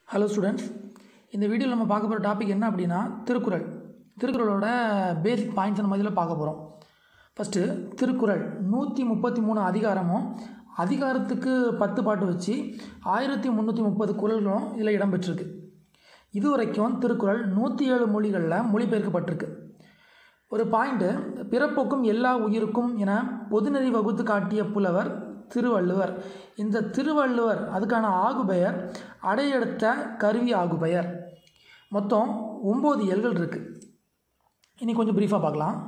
hello students இந்த வீடியோவில் நம்ம பார்க்க போகிற டாபிக் என்ன அப்படின்னா திருக்குறள் திருக்குறளோட பேசிக் பாயிண்ட்ஸ் நம்ம இதில் பார்க்க போகிறோம் ஃபஸ்ட்டு திருக்குறள் நூற்றி முப்பத்தி மூணு அதிகாரமும் அதிகாரத்துக்கு பத்து பாட்டு வச்சு ஆயிரத்தி முந்நூற்றி முப்பது குறள்களும் இதில் இடம்பெற்றிருக்கு இதுவரைக்கும் திருக்குறள் நூற்றி ஏழு மொழிகளில் மொழிபெயர்க்கப்பட்டிருக்கு ஒரு பாயிண்ட்டு பிறப்போக்கும் எல்லா உயிருக்கும் என பொதுநெறி வகுத்து காட்டிய புலவர் திருவள்ளுவர் இந்த திருவள்ளுவர் அதுக்கான ஆகுபெயர் அடையெடுத்த கருவி ஆகுபெயர் மொத்தம் ஒம்பது இயல்கள் இருக்குது இனி கொஞ்சம் ப்ரீஃபாக பார்க்கலாம்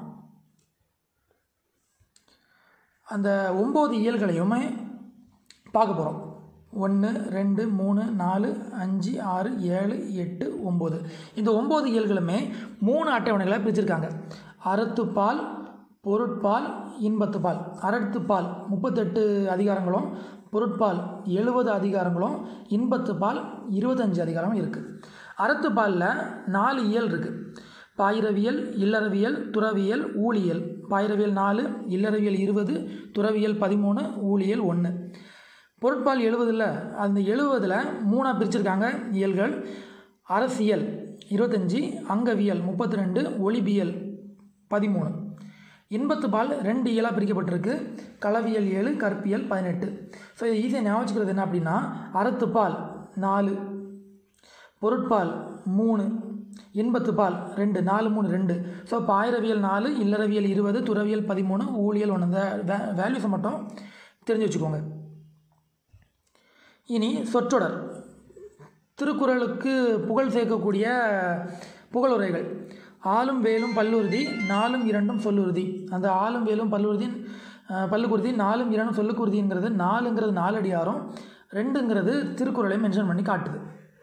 அந்த ஒம்பது இயல்களையுமே பார்க்க போகிறோம் ஒன்று ரெண்டு மூணு நாலு அஞ்சு ஆறு ஏழு எட்டு ஒம்பது இந்த ஒம்பது இயல்களுமே மூணு அட்டவணைகளை பிரிச்சிருக்காங்க அறத்துப்பால் பொருட்பால் இன்பத்துப்பால் அறத்துப்பால் முப்பத்தெட்டு அதிகாரங்களும் பொருட்பால் எழுபது அதிகாரங்களும் இன்பத்துப்பால் இருபத்தஞ்சு அதிகாரமும் இருக்குது அறத்துப்பாலில் நாலு இயல் இருக்குது பாயிரவியல் இல்லறவியல் துறவியல் ஊழியல் பாயிரவியல் நாலு இல்லறவியல் இருபது துறவியல் பதிமூணு ஊழியல் ஒன்று பொருட்பால் எழுபதில் அந்த எழுபதில் மூணாக பிரிச்சிருக்காங்க இயல்கள் அரசியல் இருபத்தஞ்சி அங்கவியல் முப்பத்தி ரெண்டு ஒளிபியல் பதிமூணு இன்பத்துப்பால் ரெண்டு இயலாக பிரிக்கப்பட்டிருக்கு களவியல் ஏழு கற்பியல் பதினெட்டு ஸோ இது ஈஸியாக ஞாபகம் வச்சுக்கிறது என்ன அப்படின்னா அறத்துப்பால் நாலு பொருட்பால் மூணு இன்பத்துப்பால் ரெண்டு நாலு மூணு ரெண்டு ஸோ இப்போ ஆயிரவியல் நாலு இல்லறவியல் இருபது துறவியல் பதிமூணு ஊழியல் ஒன்று இந்த வே வேல்யூஸை மட்டும் தெரிஞ்சு வச்சுக்கோங்க இனி சொற்றொடர் திருக்குறளுக்கு புகழ் சேர்க்கக்கூடிய புகழுரைகள் ஆளும் வேலும் பல்லுறுதி நாலும் இரண்டும் சொல்லுறுதி அந்த ஆளும் வேலும் பல்லுறுதி பல்லுக்குருதி நாலும் இரண்டும் சொல்லுக்குருதிங்கிறது நாலுங்கிறது நாலடியாரும் ரெண்டுங்கிறது திருக்குறளை மென்ஷன் பண்ணி காட்டுது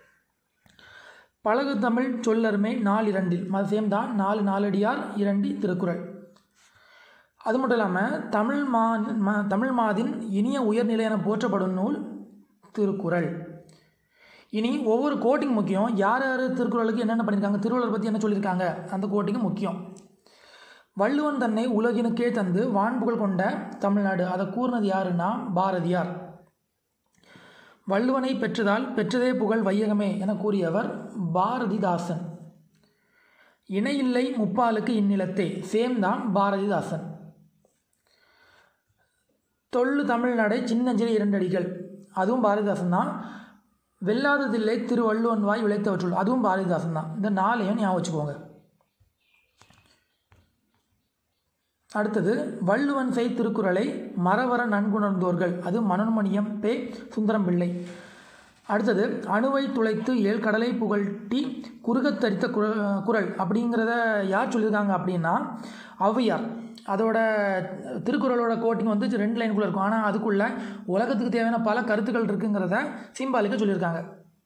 பழகு தமிழ் சொல்லருமை நாலு இரண்டில் அது சேம் தான் நாலு நாலடியார் இரண்டி திருக்குறள் அது மட்டும் இல்லாமல் தமிழ் மா தமிழ் மாதின் இனிய உயர்நிலை என போற்றப்படும் நூல் திருக்குறள் இனி ஒவ்வொரு கோட்டிங் முக்கியம் யார் யார் திருக்குறளுக்கு என்னென்ன பண்ணியிருக்காங்க திருவள்ளுவர் பற்றி என்ன சொல்லியிருக்காங்க அந்த கோட்டிங்கு முக்கியம் வள்ளுவன் தன்னை உலகினுக்கே தந்து வான்புகழ் கொண்ட தமிழ்நாடு அதை கூறினது யாருன்னா பாரதியார் வள்ளுவனை பெற்றதால் பெற்றதே புகழ் வையகமே என கூறியவர் பாரதிதாசன் இணையில்லை முப்பாலுக்கு இந்நிலத்தே சேம் தான் பாரதிதாசன் தொல்லு தமிழ்நடை சின்னஞ்சிறு இரண்டடிகள் அதுவும் பாரதிதாசன் தான் வெல்லாததில்லை திருவள்ளுவன் வாய் விளைத்தவற்றுள் அதுவும் பாரதிதாசன் தான் இந்த நாளையும் ஞாபகம் வச்சுக்கோங்க அடுத்தது வள்ளுவன் செய் திருக்குறளை மரவர நன்குணர்ந்தோர்கள் அது மனோன்மணியம் பே சுந்தரம் பிள்ளை அடுத்தது அணுவை துளைத்து ஏழ் கடலை புகழ்த்தி குறுகத்தரித்த குரல் குரல் அப்படிங்கிறத யார் சொல்லியிருக்காங்க அப்படின்னா ஔவையார் அதோட திருக்குறளோட கோட்டிங் வந்து ரெண்டு லைனுக்குள்ளே இருக்கும் ஆனால் அதுக்குள்ளே உலகத்துக்கு தேவையான பல கருத்துக்கள் இருக்குங்கிறத சிம்பாலிக்காக சொல்லியிருக்காங்க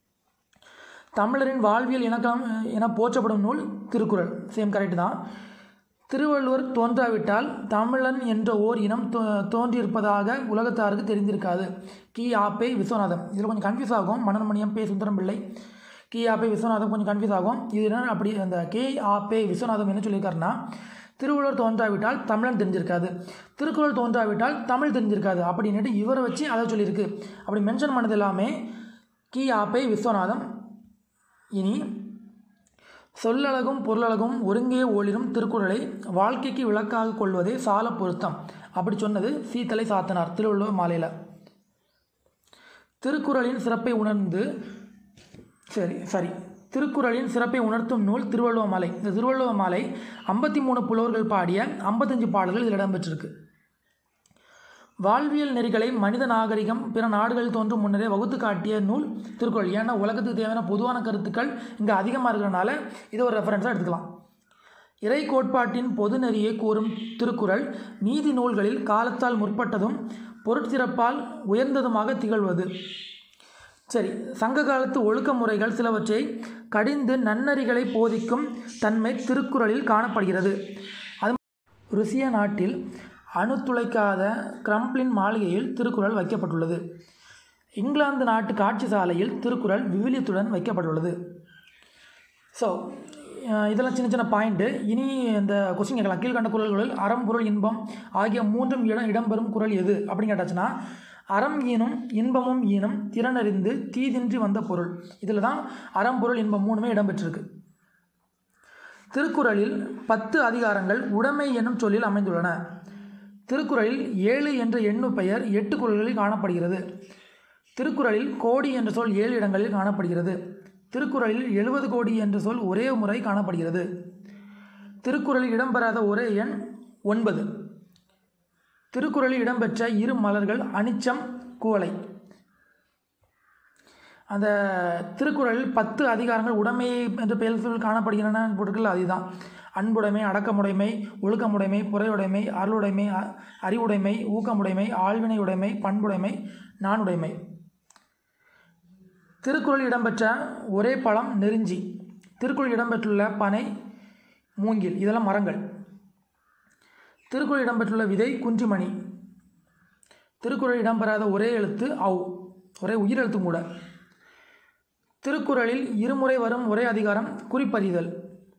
தமிழரின் வாழ்வியல் இணக்கம் என போற்றப்படும் நூல் திருக்குறள் சேம் கரெக்ட் தான் திருவள்ளுவர் தோன்றாவிட்டால் தமிழன் என்ற ஓர் இனம் தோ தோன்றியிருப்பதாக உலகத்தாருக்கு தெரிந்திருக்காது கி ஆப்பே விஸ்வநாதம் இதில் கொஞ்சம் கன்ஃபியூஸ் ஆகும் மனோன்மணியம் பே சுந்தரம் பிள்ளை கி ஆப்பே விஸ்வநாதம் கொஞ்சம் கன்ஃபியூஸ் ஆகும் இது என்ன அப்படி அந்த கே ஆப்பே விஸ்வநாதம் என்ன சொல்லியிருக்காருன்னா திருவள்ளுவர் தோன்றாவிட்டால் தமிழன் தெரிஞ்சிருக்காது திருக்குறள் தோன்றாவிட்டால் தமிழ் தெரிஞ்சிருக்காது அப்படின்ட்டு இவரை வச்சு அதை சொல்லியிருக்கு அப்படி மென்ஷன் பண்ணது எல்லாமே கி ஆப்பே விஸ்வநாதம் இனி சொல்லழகும் பொருளழகும் ஒருங்கே ஒளிரும் திருக்குறளை வாழ்க்கைக்கு விளக்காக கொள்வதே சால பொருத்தம் அப்படி சொன்னது சீத்தலை சாத்தனார் திருவள்ளுவர் மாலையில் திருக்குறளின் சிறப்பை உணர்ந்து சரி சரி திருக்குறளின் சிறப்பை உணர்த்தும் நூல் திருவள்ளுவ மாலை இந்த திருவள்ளுவ மாலை ஐம்பத்தி மூணு புலவர்கள் பாடிய ஐம்பத்தஞ்சு பாடல்கள் இதில் இடம்பெற்றிருக்கு வாழ்வியல் நெறிகளை மனித நாகரிகம் பிற நாடுகளில் தோன்றும் முன்னரே வகுத்து காட்டிய நூல் திருக்குறள் ஏன்னா உலகத்துக்கு தேவையான பொதுவான கருத்துக்கள் இங்கே அதிகமாக இருக்கிறனால இதை ஒரு ரெஃபரன்ஸாக எடுத்துக்கலாம் இறை கோட்பாட்டின் பொது நெறியை கூறும் திருக்குறள் நீதி நூல்களில் காலத்தால் முற்பட்டதும் பொருட்சிறப்பால் உயர்ந்ததுமாக திகழ்வது சரி சங்க காலத்து ஒழுக்க முறைகள் சிலவற்றை கடிந்து நன்னறிகளை போதிக்கும் தன்மை திருக்குறளில் காணப்படுகிறது அது ருசிய நாட்டில் அணு துளைக்காத கிரம்ப்ளின் மாளிகையில் திருக்குறள் வைக்கப்பட்டுள்ளது இங்கிலாந்து நாட்டு காட்சி சாலையில் திருக்குறள் விவிலியத்துடன் வைக்கப்பட்டுள்ளது ஸோ இதெல்லாம் சின்ன சின்ன பாயிண்ட்டு இனி இந்த கொஸ்டின் கேட்கலாம் கீழ்கண்ட குரல்களில் அறம் பொருள் இன்பம் ஆகிய மூன்றும் இடம் இடம்பெறும் குரல் எது அப்படின்னு கேட்டாச்சுன்னா அறம் ஈனும் இன்பமும் ஈனும் திறனறிந்து தீதின்றி வந்த பொருள் இதில் தான் அறம் பொருள் இன்பம் மூணுமே இடம்பெற்றிருக்கு திருக்குறளில் பத்து அதிகாரங்கள் உடைமை என்னும் சொல்லில் அமைந்துள்ளன திருக்குறளில் ஏழு என்ற எண்ணு பெயர் எட்டு குறள்களில் காணப்படுகிறது திருக்குறளில் கோடி என்ற சொல் ஏழு இடங்களில் காணப்படுகிறது திருக்குறளில் எழுபது கோடி என்ற சொல் ஒரே முறை காணப்படுகிறது திருக்குறளில் இடம்பெறாத ஒரே எண் ஒன்பது திருக்குறளில் இடம்பெற்ற இரு மலர்கள் அனிச்சம் குவளை அந்த திருக்குறளில் பத்து அதிகாரங்கள் உடைமை என்ற பெயர் சொல் காணப்படுகின்றன போட்டிருக்கல அதுதான் அன்புடைமை அடக்கமுடைமை ஒழுக்கமுடைமை புறையுடைமை அருளுடைமை அ- அறிவுடைமை ஊக்கமுடைமை ஆழ்வினை உடைமை பண்புடைமை நாணுடைமை திருக்குறள் இடம்பெற்ற ஒரே பழம் நெருஞ்சி திருக்குறள் இடம்பெற்றுள்ள பனை மூங்கில் இதெல்லாம் மரங்கள் திருக்குறள் இடம்பெற்றுள்ள விதை குன்றிமணி திருக்குறள் இடம்பெறாத ஒரே எழுத்து அவ் ஒரே உயிரெழுத்தும் கூட திருக்குறளில் இருமுறை வரும் ஒரே அதிகாரம் குறிப்பறிதல்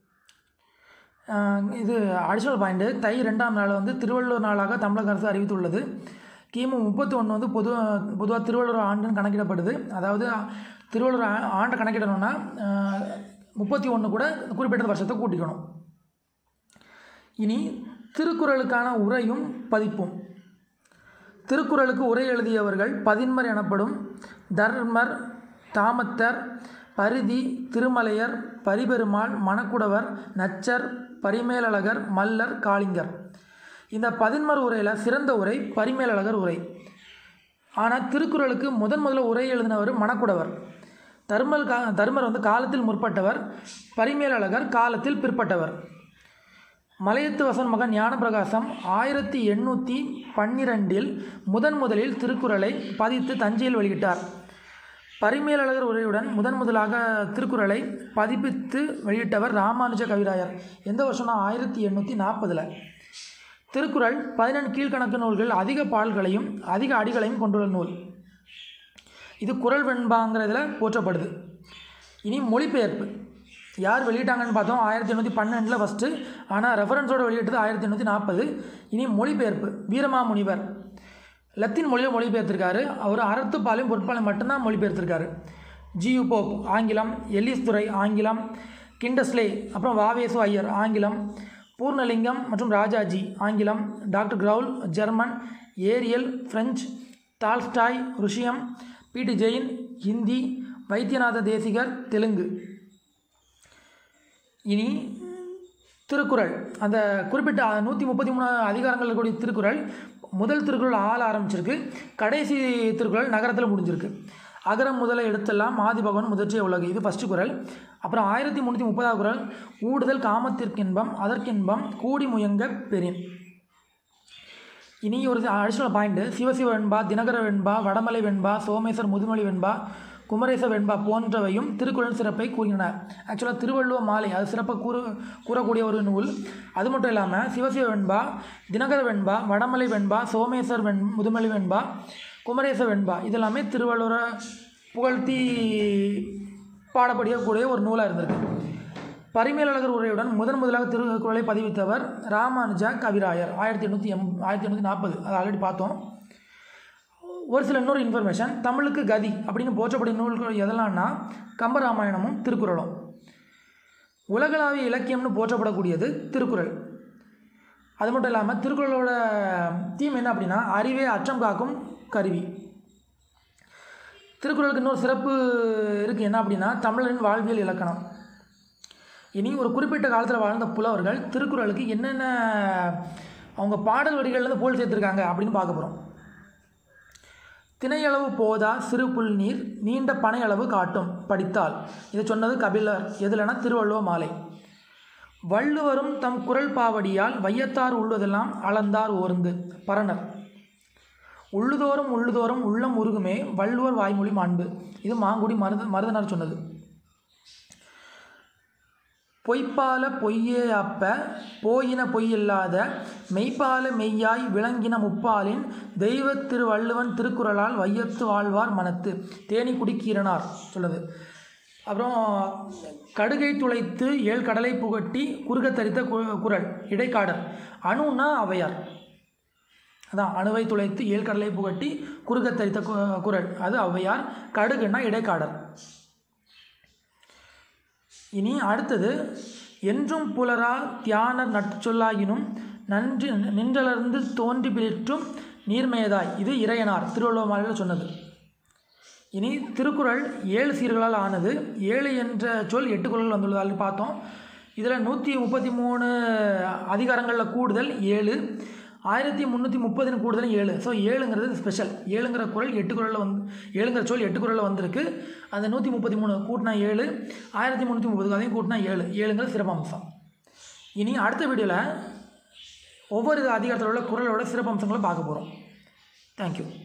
ஆஹ் இது அடிஷனல் பாயிண்ட்டு தை ரெண்டாம் நாள் வந்து திருவள்ளுவர் நாளாக தமிழக அரசு அறிவித்துள்ளது கிமு முப்பத்தி ஒன்று வந்து பொது பொதுவாக திருவள்ளுவர் ஆண்டுன்னு கணக்கிடப்படுது அதாவது திருவள்ளுவர் ஆ- ஆண்டை கணக்கிடணும்னா முப்பத்தி ஒன்று கூட குறிப்பிட்ட வருஷத்தை கூட்டிக்கணும் இனி திருக்குறளுக்கான உரையும் பதிப்பும் திருக்குறளுக்கு உரை எழுதியவர்கள் பதின்மர் எனப்படும் தர்மர் தாமத்தர் பரிதி திருமலையர் பரிபெருமாள் மணக்குடவர் நச்சர் பரிமேலழகர் மல்லர் காளிங்கர் இந்த பதின்மர் உரையில் சிறந்த உரை பரிமேலழகர் உரை ஆனால் திருக்குறளுக்கு முதன் முதல்ல உரை எழுதினவர் மணக்குடவர் தர்மல் கா தர்மர் வந்து காலத்தில் முற்பட்டவர் பரிமேலழகர் காலத்தில் பிற்பட்டவர் மலையத்து வசன் மகன் ஞானப்பிரகாசம் ஆயிரத்தி எண்ணூற்றி பன்னிரெண்டில் முதன் முதலில் திருக்குறளை பதித்து தஞ்சையில் வெளியிட்டார் பரிமேலழகர் உரையுடன் முதன் முதலாக திருக்குறளை பதிப்பித்து வெளியிட்டவர் ராமானுஜ கவிராயர் எந்த வருஷம்னா ஆயிரத்தி எண்ணூற்றி நாற்பதில் திருக்குறள் பதினெண்டு கீழ்க்கணக்கு நூல்கள் அதிக பால்களையும் அதிக அடிகளையும் கொண்டுள்ள நூல் இது குறள் வெண்பாங்கிறதுல போற்றப்படுது இனி மொழிபெயர்ப்பு யார் வெளியிட்டாங்கன்னு பார்த்தோம் ஆயிரத்தி எண்ணூற்றி பன்னெண்டில் ஃபஸ்ட்டு ஆனால் ரெஃபரன்ஸோடு வெளியிட்டது ஆயிரத்தி எண்ணூற்றி நாற்பது இனி மொழிபெயர்ப்பு வீரமாமுனிவர் லத்தீன் மொழியில் மொழிபெயர்த்திருக்காரு அவர் அறத்துப்பாலையும் பொருட்பாலையும் மட்டும்தான் மொழிபெயர்த்திருக்காரு ஜியு போப் ஆங்கிலம் எல்லிஸ் துரை ஆங்கிலம் கிண்டஸ்லே அப்புறம் வாவேசு ஐயர் ஆங்கிலம் பூர்ணலிங்கம் மற்றும் ராஜாஜி ஆங்கிலம் doctor Graul German Ariel French Tolstoy ருஷியம் பிடி ஜெயின் ஹிந்தி வைத்தியநாத தேசிகர் தெலுங்கு இனி திருக்குறள் அந்த குறிப்பிட்ட நூற்றி முப்பத்தி மூணு அதிகாரங்கள் கூடிய திருக்குறள் முதல் திருக்குறள் ஆள் ஆரம்பிச்சிருக்கு கடைசி திருக்குறள் நகரத்தில் முடிஞ்சிருக்கு அகரம் முதல எடுத்தெல்லாம் ஆதி பகவான் முதற்றிய உலகு இது ஃபஸ்ட்டு குறள் அப்புறம் ஆயிரத்தி முந்நூற்றி முப்பதாவது குறள் ஊடுதல் காமத்திற்கின்பம் அதற்கின்பம் கூடி முயங்க பெறின் இனி ஒரு அடிஷ்னல் பாயிண்ட்டு சிவசிவ வெண்பா தினகர வெண்பா வடமலை வெண்பா சோமேஸ்வர் முதுமொழி வெண்பா குமரேச வெண்பா போன்றவையும் திருக்குறள் சிறப்பை கூறுகின்றன ஆக்சுவலாக திருவள்ளுவ மாலை அது சிறப்பாக கூறு கூறக்கூடிய ஒரு நூல் அது மட்டும் இல்லாமல் சிவசிவ வெண்பா தினகர வெண்பா வடமலை வெண்பா சோமேஸ்வர் வெண் முதுமொழி வெண்பா குமரேச வெண்பா இதெல்லாமே திருவள்ளுவரை புகழ்த்தி பாடப்படக்கூடிய ஒரு நூலாக இருந்திருக்கு பரிமேலழகர் உரையுடன் முதன் முதலாக திருக்குறளை பதிவித்தவர் ராமானுஜ கவிராயர் ஆயிரத்தி எண்ணூற்றி எம் ஆயிரத்தி எண்ணூற்றி நாற்பது அது ஆல்ரெடி பார்த்தோம் ஒரு சில இன்னொரு இன்ஃபர்மேஷன் தமிழுக்கு கதி அப்படின்னு போற்றப்படும் நூல்கள் எதெல்லாம்னா கம்பராமாயணமும் திருக்குறளும் உலகளாவிய இலக்கியம்னு போற்றப்படக்கூடியது திருக்குறள் அது மட்டும் இல்லாமல் திருக்குறளோட தீம் என்ன அப்படின்னா அறிவே அச்சம் காக்கும் கருவி திருக்குறளுக்கு இன்னொரு சிறப்பு இருக்குது என்ன அப்படின்னா தமிழரின் வாழ்வியல் இலக்கணம் இனி ஒரு குறிப்பிட்ட காலத்தில் வாழ்ந்த புலவர்கள் திருக்குறளுக்கு என்னென்ன அவங்க பாடல் வரிகள்லேருந்து போல் சேர்த்துருக்காங்க அப்படின்னு பார்க்க போகிறோம் திணையளவு போதா சிறு புல் நீர் நீண்ட பனையளவு காட்டும் படித்தால் இதை சொன்னது கபிலர் எதுலனா திருவள்ளுவ மாலை வள்ளுவரும் தம் குரல் பாவடியால் வையத்தார் உள்ளதெல்லாம் அளந்தார் ஓர்ந்து பரணர் உள்ளுதோறும் உள்ளுதோறும் உள்ளம் உருகுமே வள்ளுவர் வாய்மொழி மாண்பு இது மாங்குடி மருத மருதனார் சொன்னது பொய்ப்பால பொய்யே அப்ப போயின பொய்யில்லாத மெய்ப்பால மெய்யாய் விளங்கின முப்பாலின் தெய்வ திருவள்ளுவன் திருக்குறளால் வையத்து வாழ்வார் மனத்து தேனி குடிக்கீரனார் சொல்லுது அப்புறம் கடுகை துளைத்து ஏழ் கடலை புகட்டி குறுக தரித்த கு- குறள் இடைக்காடர் அணுன்னா அவையார் அதான் அணுவை துளைத்து ஏழ்கடலை புகட்டி குறுகத் தரித்த கு- குரல் அது ஔவையார் கடுகுன்னா இடைக்காடல் இனி அடுத்தது என்றும் புலரா தியான நற்சொல்லாயினும் நன்றி நின்றலர்ந்து தோன்றி பிளிற்றும் நீர்மேதாய் இது இறையனார் திருவள்ளுவமாரில் சொன்னது இனி திருக்குறள் ஏழு சீர்களால் ஆனது ஏழு என்ற சொல் எட்டு குறள்கள் வந்துள்ளதால் பார்த்தோம் இதில் நூற்றி முப்பத்தி மூணு அதிகாரங்களில் கூடுதல் ஏழு ஆயிரத்தி முந்நூற்றி முப்பதின் கூடுதல் ஏழு ஸோ ஏழுங்கிறது ஸ்பெஷல் ஏழுங்கிற குறள் எட்டு குறளில் வந்து ஏழுங்கிற சொல் எட்டு குறளில் வந்திருக்கு அந்த நூற்றி முப்பத்தி மூணு கூட்டினா ஏழு ஆயிரத்தி முந்நூற்றி முப்பதுக்கு அதையும் கூட்டினா ஏழு ஏழுங்கிறது சிறப்பம்சம் இனி அடுத்த வீடியோவில் ஒவ்வொரு அதிகாரத்தில் உள்ள குறளோட சிறப்பம்சங்களை பார்க்க போகிறோம் தேங்க்யூ